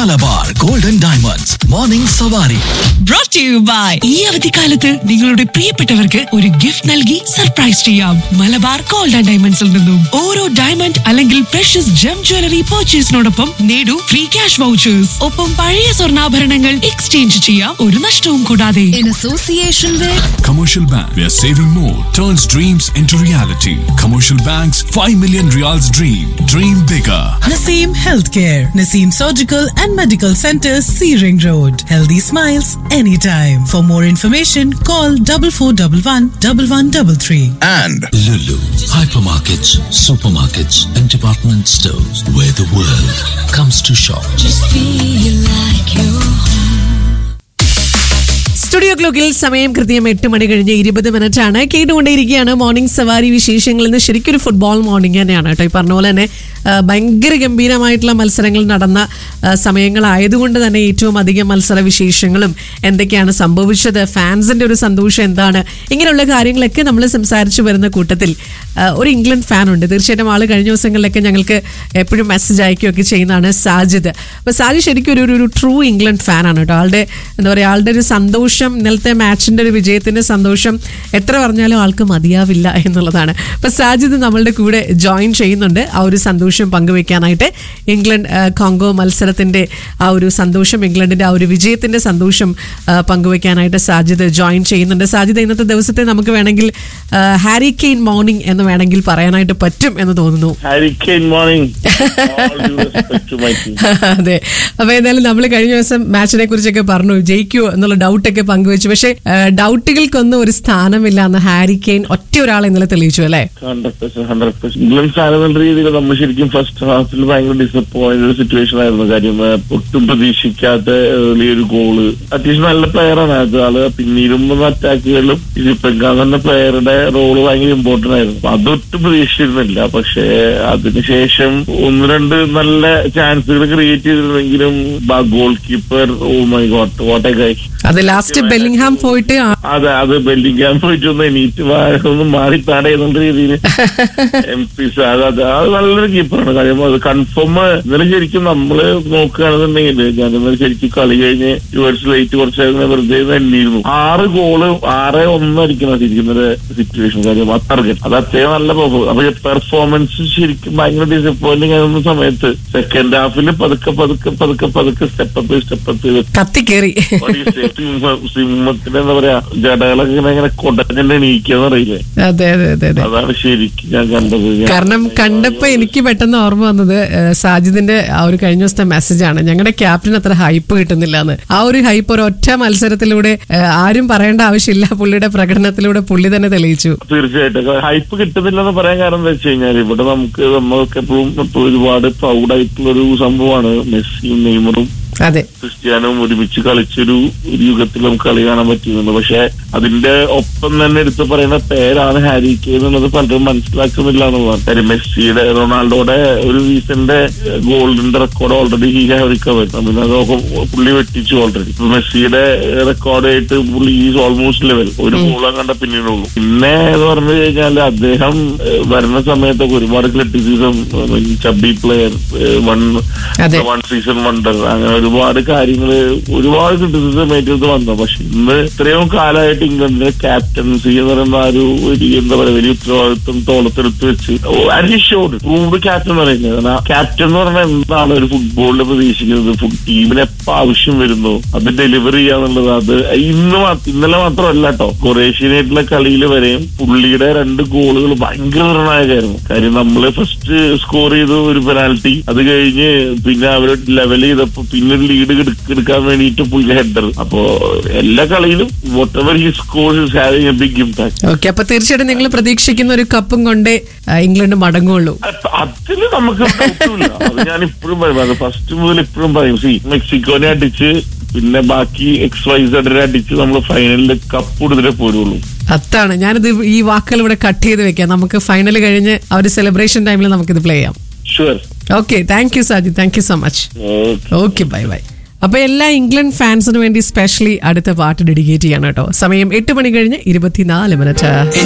Malabar gold and diamonds morning സവാരി brought to you by ഈ അവധിക്കാലത്ത് നിങ്ങളുടെ പ്രിയപ്പെട്ടവർക്ക് ഒരു ഗിഫ്റ്റ് നൽകി സർപ്രൈസ് ചെയ്യാം മലബാർ ഗോൾഡ് ആൻഡ് ഡയമണ്ട്സിൽ നിന്നും ഓരോ ഡയമണ്ട് അല്ലെങ്കിൽ പ്രഷ്യസ് ജം ജ്വല്ലറി പർച്ചേസിനോടൊപ്പം നേടൂ ഫ്രീ ക്യാഷ് വൗച്ചേഴ്സ് ഒപ്പം പഴയ സ്വർണ്ണാഭരണങ്ങൾ എക്സ്ചേഞ്ച് ചെയ്യാം ഒരു നഷ്ടവും കൂടാതെ in association with Commercial Bank, where saving more turns dreams into reality. Commercial Bank's 5 million reals dream. Dream bigger. Naseem Healthcare, Naseem Surgical and Medical Center, C Ring Road. Healthy smiles anytime. For more information, call 4411 1133. and Lulu, hypermarkets, supermarkets, and department stores where the world comes to shop. Studio ക്ലോക്കിൽ സമയം കൃത്യം എട്ട് മണി കഴിഞ്ഞ് ഇരുപത് minute ആണ് കേട്ടുകൊണ്ടേയിരിക്കുകയാണ് morning സവാരി വിശേഷങ്ങളിൽ നിന്ന് ശരിക്കും ഒരു ഫുട്ബോൾ മോർണിംഗ് തന്നെയാണ് കേട്ടോ ഈ പറഞ്ഞ പോലെ തന്നെ ആ, ഭയങ്കര ഗംഭീരമായിട്ടുള്ള മത്സരങ്ങൾ നടന്ന ആ, സമയങ്ങളായതുകൊണ്ട് തന്നെ ഏറ്റവും അധികം മത്സര വിശേഷങ്ങളും എന്തൊക്കെയാണ് സംഭവിച്ചത് ഫാൻസിന്റെ ഒരു സന്തോഷം എന്താണ് ഇങ്ങനെയുള്ള കാര്യങ്ങളൊക്കെ നമ്മൾ സംസാരിച്ചു വരുന്ന കൂട്ടത്തിൽ ആ, ഒരു ഇംഗ്ലണ്ട് ഫാൻ ഉണ്ട് തീർച്ചയായിട്ടും ആള് കഴിഞ്ഞ ദിവസങ്ങളിലൊക്കെ ഞങ്ങൾക്ക് എപ്പോഴും മെസ്സേജ് അയക്കുകയൊക്കെ ചെയ്യുന്നതാണ് സാജിദ് അപ്പോൾ സാജിദ് ശരിക്കും ഒരു ഒരു ട്രൂ ഇംഗ്ലണ്ട് ഫാനാണ് കേട്ടോ ആളുടെ എന്താ പറയുക ആളുടെ ഒരു സന്തോഷം ഇന്നലത്തെ മാച്ചിന്റെ ഒരു വിജയത്തിന്റെ സന്തോഷം എത്ര പറഞ്ഞാലും ആൾക്ക് മതിയാവില്ല എന്നുള്ളതാണ് അപ്പൊ സാജിദ് നമ്മളുടെ കൂടെ ജോയിൻ ചെയ്യുന്നുണ്ട് ആ ഒരു സന്തോഷം പങ്കുവെക്കാനായിട്ട് ഇംഗ്ലണ്ട് ആ, കോങ്കോ മത്സരത്തിന്റെ ആ ഒരു സന്തോഷം ഇംഗ്ലണ്ടിന്റെ ആ ഒരു വിജയത്തിന്റെ സന്തോഷം ആ, പങ്കുവെക്കാനായിട്ട് സാജിദ് ജോയിൻ ചെയ്യുന്നുണ്ട് സാജിദ് ഇന്നത്തെ ദിവസത്തെ നമുക്ക് വേണമെങ്കിൽ ആ, ഹാരി കെയിൻ മോർണിംഗ് എന്ന് വേണമെങ്കിൽ പറയാനായിട്ട് പറ്റും എന്ന് തോന്നുന്നു Hurricane morning. All due respect to my team. അതെ അപ്പൊ ഏതായാലും നമ്മൾ കഴിഞ്ഞ ദിവസം മാച്ചിനെ കുറിച്ചൊക്കെ പറഞ്ഞു ജയിക്കുമോ എന്നുള്ള ഡൗട്ടൊക്കെ പങ്കുവെച്ചു പക്ഷെ ഡൗട്ടുകൾക്കൊന്നും ഒരു സ്ഥാനമില്ല എന്ന് ഹാരി കെയിൻ ഒറ്റ ഒരാളെ ഇന്നലെ തെളിയിച്ചു അല്ലേ hundred percent hundred percent England fan എന്നുള്ള രീതിയിൽ നമ്മൾ ശരിക്കും ഫസ്റ്റ് ഹാഫിൽ ഭയങ്കര ഡിസപ്പോയിന്റഡ് സിറ്റുവേഷൻ ആയിരുന്നു കാര്യം ആ, ഒട്ടും പ്രതീക്ഷിക്കാത്ത ഏർലി ഒരു ഗോള് അത്യാവശ്യം നല്ല പ്ലെയറാണ് അത് ആള് പിന്നീടും അറ്റാക്കുകളിലും ഇതിപ്പെങ്കാൻ തന്നെ പ്ലെയറുടെ റോള് ഭയങ്കര ഇമ്പോർട്ടന്റ് ആയിരുന്നു അപ്പൊ അതൊട്ടും പ്രതീക്ഷിച്ചിരുന്നില്ല പക്ഷേ അതിനുശേഷം ഒന്ന് രണ്ട് നല്ല ചാൻസുകൾ ക്രിയേറ്റ് ചെയ്തിരുന്നെങ്കിലും goalkeeper oh my god what a guy അത് ലാസ്റ്റ് ബെല്ലിംഗ്ഹാം പോയിട്ട് ആ- അതെ അത് ബെല്ലിംഗാൻ പോയിട്ട് ഒന്ന് എണീറ്റ് വാ- ഒന്ന് മാറി താടേ എന്നുള്ള രീതിയിൽ എം പി അത് അത് അത് നല്ലൊരു കീപ്പറാണ് കാര്യം അത് കൺഫേം ഇന്നലെ ശരിക്കും നമ്മള് നോക്കുകയാണെന്നുണ്ടെങ്കിൽ ഞാൻ ഇന്നലെ ശരിക്കും കളി കഴിഞ്ഞ് ടുവേഴ്സ് ലേറ്റ് കുറച്ച് നേരം വെറുതെ എണ്ണിയിരുന്നു ആറ് ഗോള് ആറ് ഒന്ന് അടിക്കണം ശരിക്കും ഇന്നലെ സിറ്റുവേഷൻ കാര്യം അത്രയ്ക്ക് അത് അത്രയും നല്ല പെർഫോമൻസ് അപ്പൊ പെർഫോമൻസ് ശരിക്കും ഭയങ്കര ഡിസപ്പോയിന്റിംഗ് ആയിരുന്ന സമയത്ത് സെക്കൻഡ് ഹാഫിൽ പതുക്കെ പതുക്കെ പതുക്കെ പതുക്കെ സ്റ്റെപ്പ് സ്റ്റെപ്പ് കത്തിക്കേറി സിംഹത്തിന് എന്താ പറയാ ജടകളൊക്കെ ഇങ്ങനെ ഇങ്ങനെ കൊടഞ്ഞെന്നെ എണീക്കാന്ന് അറിയില്ലേ അതെ അതെ അതെ അതെ അതാണ് ശരിക്കും ഞാൻ കണ്ടത് ഞാൻ- കാരണം കണ്ടപ്പോ എനിക്ക് പെട്ടെന്ന് ഓർമ്മ വന്നത് ഏഹ്, സാജിദിന്റെ ആ ഒരു കഴിഞ്ഞ ദിവസത്തെ മെസ്സേജാണ് ഞങ്ങളുടെ ക്യാപ്റ്റൻ അത്ര ഹൈപ്പ് കിട്ടുന്നില്ല എന്ന് ആ ഒരു ഹൈപ്പ് ഒരു ഒറ്റ മത്സരത്തിലൂടെ ഏഹ്, ആരും പറയേണ്ട ആവശ്യമില്ല പുള്ളിയുടെ പ്രകടനത്തിലൂടെ പുള്ളി തന്നെ തെളിയിച്ചു തീർച്ചയായിട്ടും ഹൈപ്പ് കിട്ടുന്നില്ലെന്ന് പറയാൻ കാരണം എന്താ വെച്ച് കഴിഞ്ഞാൽ ഇവിടെ നമുക്ക് നമ്മൾക്ക് എപ്പോഴും എപ്പോഴും ഒരുപാട് പ്രൗഡ് ആയിട്ടുള്ള ഒരു സംഭവമാണ് മെസ്സിയും നെയ്മറും അതെ ക്രിസ്ത്യാനവും ഒരുമിച്ച് കളിച്ചൊരു ഒരു യുഗത്തിൽ നമുക്ക് കളി കാണാൻ പറ്റുന്നുണ്ട് പക്ഷെ അതിന്റെ ഒപ്പം തന്നെ എടുത്ത് പറയുന്ന പേരാണ് ഹാരി കെ എന്നുള്ളത് പലരും മനസ്സിലാക്കുന്നില്ല എന്നുള്ളതാണ് കാര്യം മെസ്സിയുടെ റൊണാൾഡോയുടെ ഒരു സീസണിന്റെ ഗോൾഡിന്റെ record already he have recover പിന്നെ അത് പുള്ളി വെട്ടിച്ചു ഓൾറെഡി മെസ്സിയുടെ റെക്കോർഡായിട്ട് പുള്ളി ഈസ് ഓൾമോസ്റ്റ് ലെവൽ ഒരു ഗോളം കണ്ട പിന്നീടുള്ളൂ പിന്നെ എന്ന് പറഞ്ഞു കഴിഞ്ഞാൽ അദ്ദേഹം ഏഹ്, വരുന്ന സമയത്തൊക്കെ ഒരുപാട് ക്രിറ്റിസിസം ചബ്ബി പ്ലെയർ വൺ അതെ. വൺ സീസൺ വണ്ടർ അങ്ങനെ ഒരുപാട് കാര്യങ്ങള് ഒരുപാട് ക്രിറ്റിസിസം ഏറ്റെടുത്ത് വന്നു പക്ഷെ ഇന്ന് ഇത്രയും കാലമായിട്ട് ഇംഗ്ലണ്ടിന്റെ ക്യാപ്റ്റൻസി എന്ന് പറയുന്ന ആ ഒരു ഒരു എന്താ പറയാ വലിയ ഉത്തരവാദിത്വം തോളത്തെടുത്ത് വെച്ച് ആൻഡ് ഷോഡ് പ്രൂവ്ഡ് ക്യാപ്റ്റൻ എന്ന് പറയുന്നത് കാരണം ക്യാപ്റ്റൻ എന്ന് പറഞ്ഞാൽ എന്താണ് ഒരു ഫുട്ബോളിൽ പ്രതീക്ഷിക്കുന്നത് ഫുഡ് ടീമിന് എപ്പോ ആവശ്യം വരുന്നു അത് ഡെലിവറി ചെയ്യാന്നുള്ളത് അത് ഇന്ന് മാ- ഇന്നലെ മാത്രമല്ല കേട്ടോ കൊറേഷ്യനായിട്ടുള്ള കളിയിൽ വരെയും പുള്ളിയുടെ രണ്ട് ഗോളുകൾ ഭയങ്കര നിർണായകമായിരുന്നു കാര്യം നമ്മള് ഫസ്റ്റ് സ്കോർ ചെയ്തു ഒരു പെനാൽറ്റി അത് കഴിഞ്ഞ് പിന്നെ അവര് ലെവൽ ചെയ്തപ്പോ പിന്നെ ഒരു ലീഡ് എടുക്കാൻ വേണ്ടിയിട്ട് പുള്ളി ഹെഡർ അപ്പോ എല്ലാ കളിയിലും whatever he score is having a big impact okay അപ്പൊ തീർച്ചയായിട്ടും നിങ്ങൾ പ്രതീക്ഷിക്കുന്ന ഒരു കപ്പും കൊണ്ടേ ആ, ഇംഗ്ലണ്ട് മടങ്ങുള്ളൂ അതില് നമുക്ക് ഡൗട്ടില്ല അത് ഞാൻ ഇപ്പോഴും പറയും അത് ഫസ്റ്റ് മുതൽ ഇപ്പോഴും പറയും സി മെക്സിക്കോനെ അടിച്ച് പിന്നെ ബാക്കി എക്സ് വൈ സെഡിനെ അടിച്ച് നമ്മൾ ഫൈനലിൽ കപ്പ് കൊടുത്തിട്ടേ പോരുള്ളൂ അതാണ് ഞാനിത് ഈ വാക്കുകൾ ഇവിടെ കട്ട് ചെയ്ത് വെക്കാം നമുക്ക് ഫൈനൽ കഴിഞ്ഞ് ആ ഒരു സെലിബ്രേഷൻ ടൈമിൽ നമുക്കിത് പ്ലേ ചെയ്യാം sure okay thank you Saji thank you so much okay okay bye bye അപ്പൊ എല്ലാ ഇംഗ്ലണ്ട് ഫാൻസിന് വേണ്ടി സ്പെഷ്യലി അടുത്ത പാട്ട് ഡെഡിക്കേറ്റ് ചെയ്യണം കേട്ടോ സമയം എട്ട് മണി കഴിഞ്ഞ് ഇരുപത്തിനാല് മിനിറ്റ്